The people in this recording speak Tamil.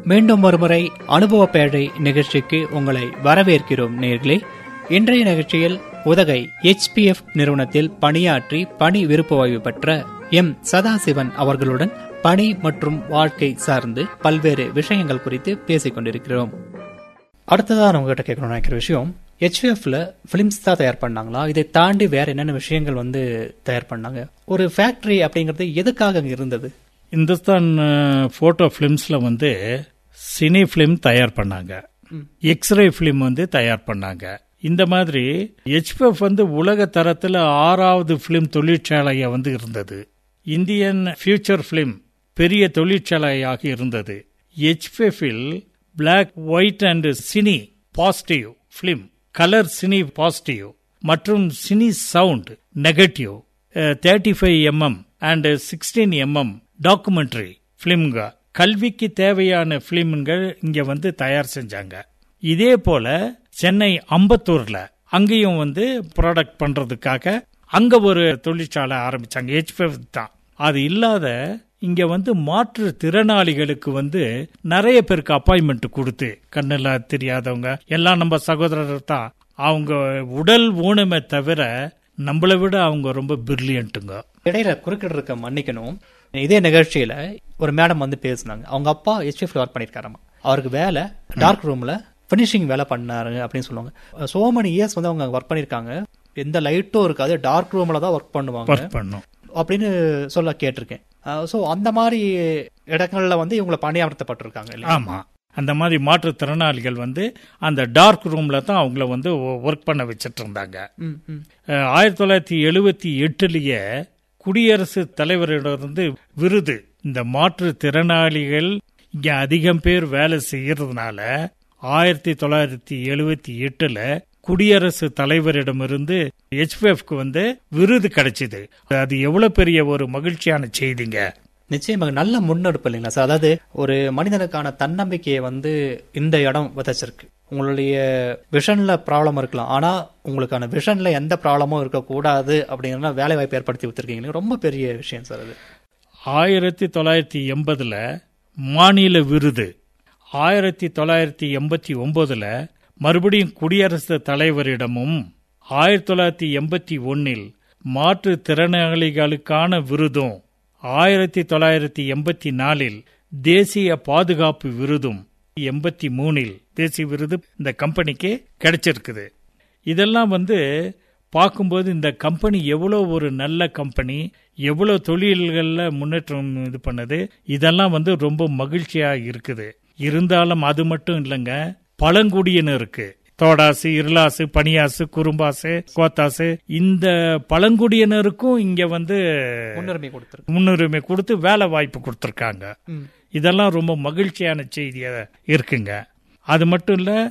மீண்டும் ஒருமுறை அனுபவ பேழை நிகழ்ச்சிக்கு உங்களை வரவேற்கிறோம் நேர்களே இன்றைய நிகழ்ச்சியில் உதகை HPF நிறுவனத்தில் பணியாற்றி பணி விருப்ப ஓய்வு பெற்ற எம் சதாசிவன் அவர்களுடன் பணி மற்றும் வாழ்க்கை சார்ந்து பல்வேறு விஷயங்கள் குறித்து பேசிக் கொண்டிருக்கிறோம் அடுத்ததாக நான் உங்ககிட்ட கேட்கணும்னு நினைக்கிற விஷயம் ஹெச்எஃப்ல ஃபிலிம்ஸ் தான் தயார் பண்ணாங்களா இதை தாண்டி வேற என்னென்ன விஷயங்கள் வந்து தயார் பண்ணாங்க ஒரு ஃபேக்டரி அப்படிங்கிறது எதுக்காக அங்க இருந்தது இந்துஸ்தான் ஃபோட்டோ ஃபிலிம்ஸில் வந்து சினி ஃபிலிம் தயார் பண்ணாங்க எக்ஸ்ரே ஃபிலிம் வந்து தயார் பண்ணாங்க இந்த மாதிரி ஹெச்பிஎஃப் வந்து உலக தரத்தில் ஆறாவது ஃபிலிம் தொழிற்சாலையா வந்து இருந்தது இந்தியன் ஃபியூச்சர் ஃபிலிம் பெரிய தொழிற்சாலையாக இருந்தது ஹெச்பிஎஃபில் black white and cine positive film colour cine positive மற்றும் cine sound negative thirty five M M and sixteen M M documentary ஃபிலிம்ங்க கல்விக்கு தேவையான ஃபிலிம்கள் இங்க வந்து தயார் செஞ்சாங்க இதே போல சென்னை அம்பத்தூர்ல அங்கேயும் வந்து ப்ராடக்ட் பண்றதுக்காக அங்க ஒரு தொழிற்சாலை ஆரம்பிச்சாங்க ஹெச்பிஎஃப் தான் அது இல்லாத இங்க வந்து மாற்று திறனாளிகளுக்கு வந்து நிறைய பேருக்கு அப்பாயின்மெண்ட் கொடுத்து கண்ணில் தெரியாதவங்க எல்லாம் நம்ம சகோதரர் தான் அவங்க உடல் ஊனமே தவிர நம்மளை விட அவங்க ரொம்ப பிரில்லியன்ட்டுங்க இடையில குறுக்கிடுறதுக்கு மன்னிக்கணும் இதே நிகழ்ச்சியில ஒரு மேடம் வந்து பேசுனாங்க அவங்க அப்பா ஹெச்எஃப்ல ஒர்க் பண்ணிருக்காராமா அவருக்கு வேலை டார்க் ரூம்ல ஃபினிஷிங் வேலை பண்ணாரு அப்படின்னு சொல்லுவாங்க சோ many இயர்ஸ் வந்து அவங்க ஒர்க் பண்ணிருக்காங்க எந்த லைட்டும் இருக்காது டார்க் ரூம்ல தான் ஒர்க் பண்ணுவாங்க ஒர்க் பண்ணும் அப்படின்னு சொல்ல கேட்டிருக்கேன் சோ அந்த மாதிரி இடங்கள்ல வந்து இவங்களை பணியமர்த்தப்பட்டிருக்காங்க இல்லையா? ஆமா அந்த மாதிரி மாற்றுத்திறனாளிகள் வந்து அந்த டார்க் ரூம்ல தான் அவங்கள வந்து ஒர்க் பண்ண வச்சிட்டு இருந்தாங்க ம், ம். அஹ், ஆயிரத்தி தொள்ளாயிரத்தி எழுபத்தி எட்டுலயே குடியரசுத் தலைவரிடமிருந்து விருது இந்த மாற்றுத்திறனாளிகள் இங்க அதிகம் பேர் வேலை செய்யறதுனால ஆயிரத்தி தொள்ளாயிரத்தி எழுபத்தி எட்டுல குடியரசுத் தலைவரிடமிருந்து ஹெச்பிஎஃப்க்கு வந்து விருது கிடைச்சது அது எவ்வளவு பெரிய ஒரு மகிழ்ச்சியான செய்திங்க நிச்சயமாக நல்ல முன்னெடுப்பு இல்லைங்களா சார் அதாவது ஒரு மனிதனுக்கான தன்னம்பிக்கையை வந்து இந்த இடம் விதைச்சிருக்கு உங்களுடைய விஷன்ல ப்ராப்ளம் இருக்கலாம் ஆனா உங்களுக்கான விஷன்ல எந்த ப்ராப்ளமும் இருக்கக்கூடாது அப்படிங்கிற வேலை வாய்ப்பு ஏற்படுத்தி கொடுத்துருக்கீங்க ரொம்ப பெரிய விஷயம் சார் அது ஆயிரத்தி தொள்ளாயிரத்தி எண்பதுல மாநில விருது ஆயிரத்தி தொள்ளாயிரத்தி எண்பத்தி ஒன்பதுல மறுபடியும் குடியரசுத் தலைவரிடமும் ஆயிரத்தி தொள்ளாயிரத்தி எண்பத்தி ஒன்னில் மாற்றுத்திறனாளிகளுக்கான விருதும் ஆயிரத்தி தொள்ளாயிரத்தி எண்பத்தி நாலில் தேசிய பாதுகாப்பு விருதும் எண்பத்தி மூணில் தேசிய விருது இந்த கம்பெனிக்கு கிடைச்சிருக்குது இதெல்லாம் வந்து பார்க்கும்போது இந்த கம்பெனி எவ்வளோ ஒரு நல்ல கம்பெனி எவ்வளோ தொழில்களில் முன்னேற்றம் இது பண்ணது இதெல்லாம் வந்து ரொம்ப மகிழ்ச்சியா இருக்குது இருந்தாலும் அது மட்டும் இல்லைங்க பழங்குடியினருக்கு தோடாசு இருளாசு பனியாசு குறும்பாசு கோத்தாசு இந்த பழங்குடியினருக்கும் இங்க வந்து முன்னுரிமை கொடுத்துருக்கு முன்னுரிமை கொடுத்து வேலை வாய்ப்பு கொடுத்துருக்காங்க ம். இதெல்லாம் ரொம்ப மகிழ்ச்சியான செய்தியா இருக்குங்க அது மட்டும் இல்ல